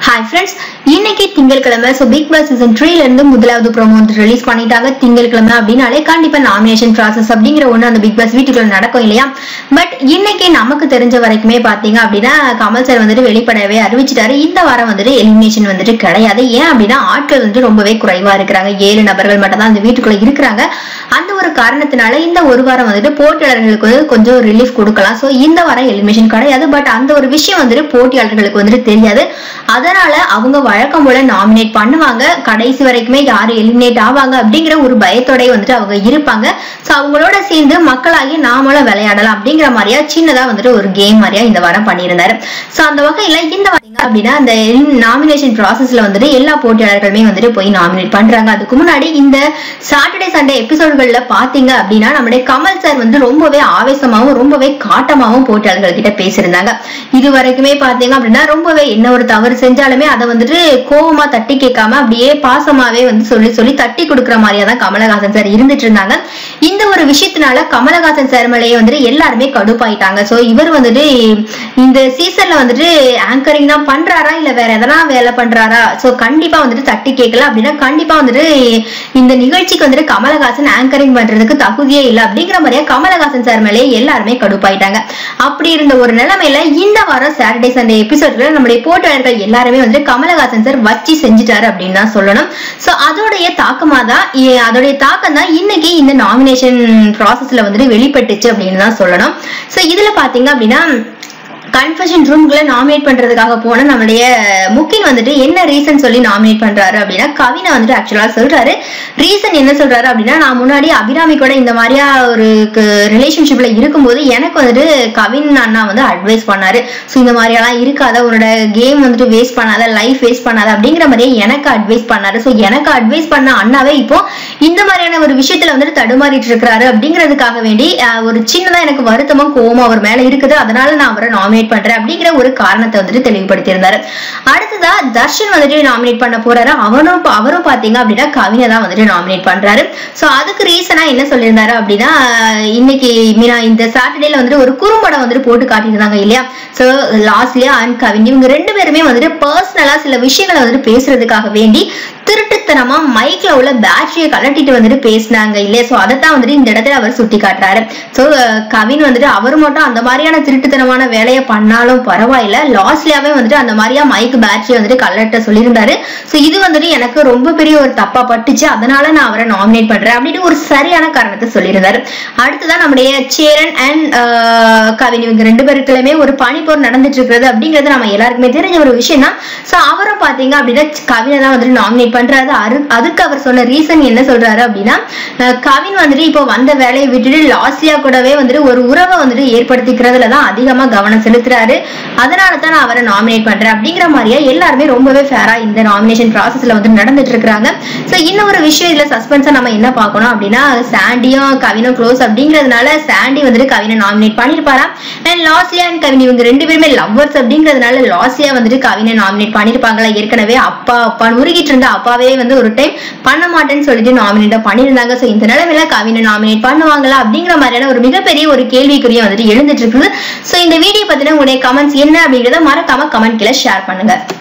hi friends இன்னைக்கு திங்கட்கிழமை so big Boss season த்ரீல இருந்து முதலாவது ப்ரோமோ வந்து ரிலீஸ் பண்ணிட்டாங்க திங்கட்கிழமை அப்படின்னாலே கண்டிப்பா நாமினேஷன் ப்ராசஸ் அப்படிங்கிற ஒண்ணு அந்த பிக் பாஸ் வீட்டுக்குள்ள நடக்கும் இல்லையா பட் இன்னைக்கு நமக்கு தெரிஞ்ச வரைக்குமே பாத்தீங்க அப்படின்னா கமல் சார் வந்துட்டு வெளிப்படவே அறிவிச்சிட்டாரு இந்த வாரம் வந்துட்டு எலிமினேஷன் வந்துட்டு கிடையாது ஏன் அப்படின்னா ஆட்கள் வந்துட்டு ரொம்பவே குறைவா இருக்கிறாங்க ஏழு நபர்கள் மட்டும் தான் அந்த வீட்டுக்குள்ள இருக்கிறாங்க அந்த ஒரு காரணத்தினால இந்த ஒரு வாரம் வந்துட்டு போட்டியாளர்களுக்கு வந்து கொஞ்சம் ரிலீஃப் கொடுக்கலாம் ஸோ இந்த வாரம் எலிமினேஷன் கிடையாது பட் அந்த ஒரு விஷயம் வந்துட்டு போட்டியாளர்களுக்கு வந்துட்டு தெரியாது அதனால அவங்க வழக்கம் போல நாமினேட் பண்ணுவாங்க கடைசி வரைக்குமே யாரு எலிமினேட் ஆவாங்க அப்படிங்கிற ஒரு பயத்தோட வந்துட்டு அவங்க இருப்பாங்க ஸோ அவங்களோட சேர்ந்து மக்களாகி நாமளும் விளையாடலாம் அப்படிங்கிற மாதிரியா சின்னதா வந்துட்டு ஒரு கேம் மாதிரியா இந்த வாரம் பண்ணியிருந்தாரு ஸோ அந்த வகையில இந்த வாரம் அப்படின்னா அந்த நாமினேஷன் ப்ராசஸ்ல வந்துட்டு எல்லா போட்டியாளர்களுமே வந்துட்டு போய் நாமினேட் பண்றாங்க அதுக்கு முன்னாடி இந்த சாட்டர்டே சண்டே எபிசோடுகள்ல பாத்தீங்க அப்படின்னா நம்முடைய கமல் சார் வந்து ரொம்பவே ஆவேசமாவும் ரொம்பவே காட்டமாவும் போட்டியாளர்கள் கிட்ட பேசியிருந்தாங்க இது வரைக்குமே பாத்தீங்க அப்படின்னா ரொம்பவே என்ன ஒரு தவறு செஞ்சாலுமே அதை வந்துட்டு கோவமா தட்டி கேட்காம அப்படியே பாசமாவே வந்து சொல்லி சொல்லி தட்டி கொடுக்குற மாதிரியா தான் கமலஹாசன் சார் இருந்துட்டு இருந்தாங்க இந்த ஒரு விஷயத்தினால கமலஹாசன் சார் மேலேயே வந்துட்டு எல்லாருமே கடுப்பாயிட்டாங்க சோ இவர் வந்துட்டு இந்த சீசன்ல வந்துட்டு ஆங்கரிங் தான் பண்றாரா இல்ல வேற எதனா வேலை பண்றாரா சோ கண்டிப்பா வந்துட்டு தட்டி கேட்கல அப்படின்னா கண்டிப்பா வந்துட்டு இந்த நிகழ்ச்சிக்கு வந்துட்டு கமலஹாசன் ஆங்கரிங் பண்றதுக்கு தகுதியே இல்லை அப்படிங்கிற மாதிரியா கமலஹாசன் சார் மேலே எல்லாருமே கடுப்பாயிட்டாங்க அப்படி இருந்த ஒரு நிலைமையில இந்த வாரம் சாட்டர்டே சண்டே எபிசோட்ல நம்முடைய போட்டியாளர்கள் எல்லாருமே வந்து கமலஹாசன் சார் வச்சு செஞ்சுட்டாரு அப்படின்னு தான் சொல்லணும் சோ அதோடைய தாக்கமா தான் இ- அதோடைய தாக்கம் தான் இன்னைக்கு இந்த நாமினேஷன் ப்ராசஸ்ல வந்துட்டு வெளிப்பட்டுச்சு அப்படின்னு தான் சொல்லணும் சோ இதுல பாத்தீங்க அப்படின்னா கன்ஃபஷன் ரூம்குள்ள நாமினேட் பண்றதுக்காக போன நம்மளுடைய முக்கின் வந்துட்டு என்ன ரீசன் சொல்லி நாமினேட் பண்றாரு அப்படின்னா கவினை வந்துட்டு ஆக்சுவலா சொல்றாரு ரீசன் என்ன சொல்றாரு அப்படின்னா நான் முன்னாடி அபிராமி கூட இந்த மாதிரியா ஒரு ரிலேஷன்ஷிப்ல இருக்கும்போது எனக்கு வந்துட்டு கவின் அண்ணா வந்து அட்வைஸ் பண்ணாரு ஸோ இந்த மாதிரியெல்லாம் இருக்காத உன்னோட கேம் வந்துட்டு வேஸ்ட் பண்ணாத லைஃப் வேஸ்ட் பண்ணாத அப்படிங்கிற மாதிரியே எனக்கு அட்வைஸ் பண்ணாரு ஸோ எனக்கு அட்வைஸ் பண்ண அண்ணாவே இப்போ இந்த மாதிரியான ஒரு விஷயத்துல வந்துட்டு தடுமாறிட்டு இருக்கிறாரு அப்படிங்கிறதுக்காக வேண்டி அஹ், ஒரு சின்னதா எனக்கு வருத்தமும் கோவமும் அவர் மேல இருக்குது அதனால நான் அவரை நாமினேட் பண்றேன் அப்படிங்கிற ஒரு காரணத்தை வந்துட்டு தெளிவுபடுத்தியிருந்தாரு அடுத்ததா தர்ஷன் வந்துட்டு நாமினேட் பண்ண போறாரு அவனும் அவரும் பாத்தீங்க அப்படின்னா கவினை தான் வந்துட்டு நாமினேட் பண்றாரு சோ அதுக்கு ரீசனா என்ன சொல்லியிருந்தாரு அப்படின்னா அஹ், இன்னைக்கு மீனா இந்த சாட்டர்டேல வந்துட்டு ஒரு குறும்படம் வந்துட்டு போட்டு காட்டியிருந்தாங்க இல்லையா சோ லாஸ்ட்லியா அண்ட் கவின் இவங்க ரெண்டு பேருமே வந்துட்டு பர்சனலா சில விஷயங்களை வந்துட்டு பேசுறதுக்காக வேண்டி திருட்டுத்தனமா மைக்ல உள்ள பேட்டரியை கலட்டிட்டு வந்துட்டு பேசினாங்க இல்லையா சோ அதைத்தான் வந்துட்டு இந்த இடத்துல அவர் சுட்டி காட்டுறாரு சோ கவின் வந்துட்டு அவர் மட்டும் அந்த மாதிரியான திருட்டுத்தனமான வேலையை பண்ணாலும் பரவாயில்ல லாஸ்ட்லியாவே வந்துட்டு அந்த மாதிரியா மைக் பேட்டரி வந்துட்டு கலட்ட சொல்லியிருந்தாரு சோ இது வந்துட்டு எனக்கு ரொம்ப பெரிய ஒரு தப்பா பட்டுச்சு அதனால நான் அவரை நாமினேட் பண்றேன் அப்படின்னு ஒரு சரியான காரணத்தை சொல்லியிருந்தாரு அடுத்ததான் நம்முடைய சேரன் அண்ட் கவின் இவங்க ரெண்டு பேருக்குமே ஒரு பனிப்போர் நடந்துட்டு இருக்கிறது அப்படிங்கிறது நம்ம எல்லாருக்குமே தெரிஞ்ச ஒரு விஷயம் தான் சோ அவரும் பாத்தீங்க அப்படின்னா கவினை தான் வந்துட்டு நாமினேட் பண்றாரு அரு- அதுக்கு அவர் சொன்ன ரீசன் என்ன சொல்றாரு அப்படின்னா அஹ், கவின் வந்துட்டு இப்போ வந்த வேலையை விட்டுட்டு லாஸ்லியா கூடவே வந்துட்டு ஒரு உறவை வந்துட்டு ஏற்படுத்திக்கிறதுல தான் அதிகமா கவனம் செலுத்துறாரு அதனால தான் நான் அவரை நாமினேட் பண்றேன் அப்படிங்கிற மாதிரியா எல்லாருமே ரொம்பவே ஃபேரா இந்த நாமினேஷன் ப்ராசஸ்ல வந்து நடந்துட்டு இருக்காங்க சோ இன்னும் ஒரு விஷயம் இதுல சஸ்பென்ஸா நம்ம என்ன பார்க்கணும் அப்படின்னா சாண்டியும் கவினும் க்ளோஸ் அப்படிங்கிறதுனால சாண்டி வந்துட்டு கவினை நாமினேட் பண்ணிருப்பாராம் அண்ட் லாஸ்லியா அண்ட் கவின் இவங்க ரெண்டு பேருமே லவ்வர்ஸ் அப்படிங்கிறதுனால லாஸ்லியா வந்துட்டு கவினை நாமினேட் பண்ணிருப்பாங்களா ஏற்கனவே அப்பா அப்பான்னு உருகிட்டு இருந்த அப்பாவே வந்து ஒரு டைம் பண்ண மாட்டேன்னு சொல்லிட்டு நாமினேட் பண்ணியிருந்தாங்க சோ இந்த நிலைமையில கவினை நாமினேட் பண்ணுவாங்களா அப்படிங்கிற மாதிரியான ஒரு மிகப்பெரிய ஒரு கேள்விக்குரிய வந்துட்டு எழுந்துட்டு இருக்குது சோ இந்த வீடியோ பத்தின உங்களுடைய கமெண்ட்ஸ் என்ன அப்படிங்கறத மறக்காம கமெண்ட் கீழே ஷேர் பண்ணுங்க